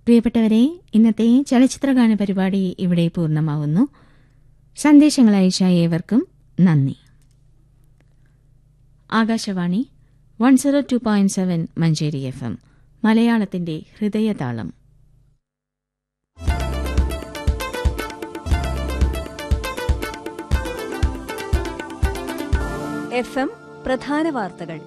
പ്രിയപ്പെട്ടവരെ ഇന്നത്തെ ചലച്ചിത്രഗാന പരിപാടി ഇവിടെ പൂർണ്ണമാവുന്നു സന്ദേശങ്ങൾ അയച്ച ഏവർക്കും നന്ദി Akashvani one zero two point seven Manjeri F M മലയാളത്തിന്റെ ഹൃദയതാളം എഫ് എം പ്രധാന വാർത്തകൾ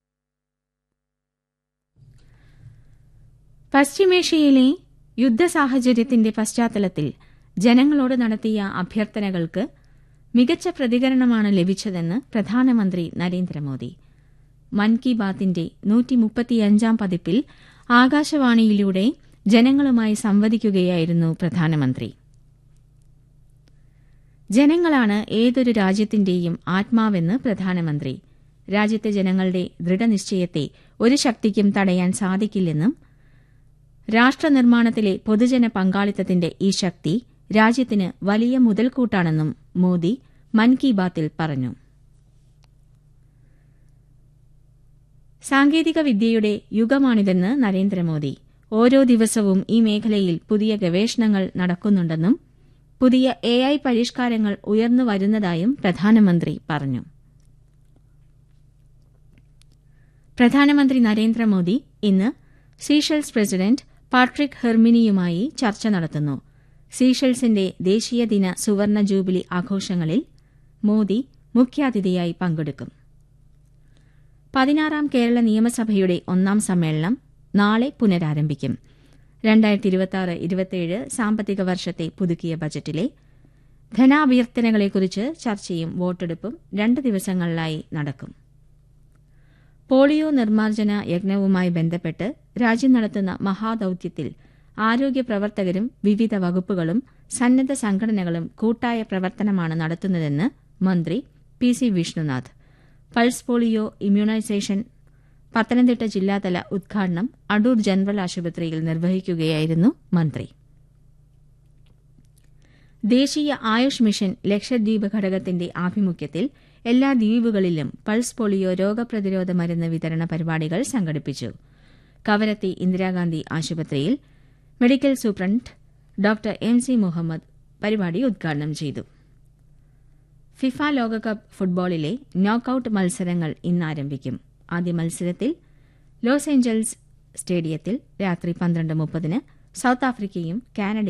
പശ്ചിമേഷ്യയിലെ യുദ്ധസാഹചര്യത്തിന്റെ പശ്ചാത്തലത്തിൽ ജനങ്ങളോട് നടത്തിയ അഭ്യർത്ഥനകൾക്ക് മികച്ച പ്രതികരണമാണ് ലഭിച്ചതെന്ന് പ്രധാനമന്ത്രി നരേന്ദ്രമോദി മൻ കി ബാത്തിന്റെ നൂറ്റിമുപ്പത്തിയഞ്ചാം പതിപ്പിൽ ആകാശവാണിയിലൂടെ ജനങ്ങളുമായി സംവദിക്കുകയായിരുന്നു പ്രധാനമന്ത്രി ജനങ്ങളാണ് ഏതൊരു രാജ്യത്തിന്റെയും ആത്മാവെന്ന് പ്രധാനമന്ത്രി രാജ്യത്തെ ജനങ്ങളുടെ ദൃഢനിശ്ചയത്തെ ഒരു ശക്തിക്കും തടയാൻ സാധിക്കില്ലെന്നും രാഷ്ട്രനിർമ്മാണത്തിലെ പൊതുജന പങ്കാളിത്തത്തിന്റെ ഈ ശക്തി രാജ്യത്തിന് വലിയ മുതൽക്കൂട്ടാണെന്നും മോദി മൻ കി ബാത്തിൽ പറഞ്ഞു സാങ്കേതിക വിദ്യയുടെ യുഗമാണിതെന്ന് നരേന്ദ്രമോദി ഓരോ ദിവസവും ഈ മേഖലയിൽ പുതിയ ഗവേഷണങ്ങൾ നടക്കുന്നുണ്ടെന്നും പുതിയ എ ഐ പരിഷ്കാരങ്ങൾ ഉയർന്നു വരുന്നതായും പ്രധാനമന്ത്രി പറഞ്ഞു പ്രധാനമന്ത്രി നരേന്ദ്രമോദി ഇന്ന് സീഷെൽസ് പ്രസിഡന്റ് പാട്രിക് ഹെർമിനിയുമായി ചർച്ച നടത്തുന്നു സീഷെൽസിന്റെ ദേശീയ ദിന സുവർണ ജൂബിലി ആഘോഷങ്ങളിൽ മോദി മുഖ്യാതിഥിയായി പങ്കെടുക്കും പതിനാറാം കേരള നിയമസഭയുടെ ഒന്നാം സമ്മേളനം നാളെ പുനരാരംഭിക്കും രണ്ടായിരത്തി ഇരുപത്തിയാറ് ഇരുപത്തിയേഴ് സാമ്പത്തിക വർഷത്തെ പുതുക്കിയ ബജറ്റിലെ ധനാഭ്യർത്ഥനകളെക്കുറിച്ച് ചർച്ചയും വോട്ടെടുപ്പും രണ്ട് ദിവസങ്ങളിലായി നടക്കും പോളിയോ നിർമ്മാർജ്ജന യജ്ഞവുമായി ബന്ധപ്പെട്ട് രാജ്യം നടത്തുന്ന മഹാദൌത്യത്തിൽ ആരോഗ്യ പ്രവർത്തകരും വിവിധ വകുപ്പുകളും സന്നദ്ധ സംഘടനകളും കൂട്ടായ പ്രവർത്തനമാണ് നടത്തുന്നതെന്ന് മന്ത്രി P C Vishnunath pulse polio immunisation Pathanamthitta ജില്ലാതല ഉദ്ഘാടനം അടൂർ ജനറൽ ആശുപത്രിയിൽ നിർവഹിക്കുകയായിരുന്നു മന്ത്രി ദേശീയ ആയുഷ് മിഷൻ ലക്ഷദ്വീപ് ഘടകത്തിന്റെ ആഭിമുഖ്യത്തിൽ എല്ലാ ദ്വീപുകളിലും പൾസ് പോളിയോ രോഗപ്രതിരോധ മരുന്ന് വിതരണ പരിപാടികൾ സംഘടിപ്പിച്ചു കവരത്തി ഇന്ദിരാഗാന്ധി ആശുപത്രിയിൽ medical superintendent doctor M C Muhammad പരിപാടി ഉദ്ഘാടനം ചെയ്തു ഫിഫ ലോകകപ്പ് ഫുട്ബോളിലെ നോക്കൌട്ട് മത്സരങ്ങൾ ഇന്ന് ആരംഭിക്കും ആദ്യ മത്സരത്തിൽ ലോസ് ഏഞ്ചൽസ് സ്റ്റേഡിയത്തിൽ രാത്രി പന്ത്രണ്ട് മുപ്പതിന് സൌത്ത് ആഫ്രിക്കയും കാനഡയും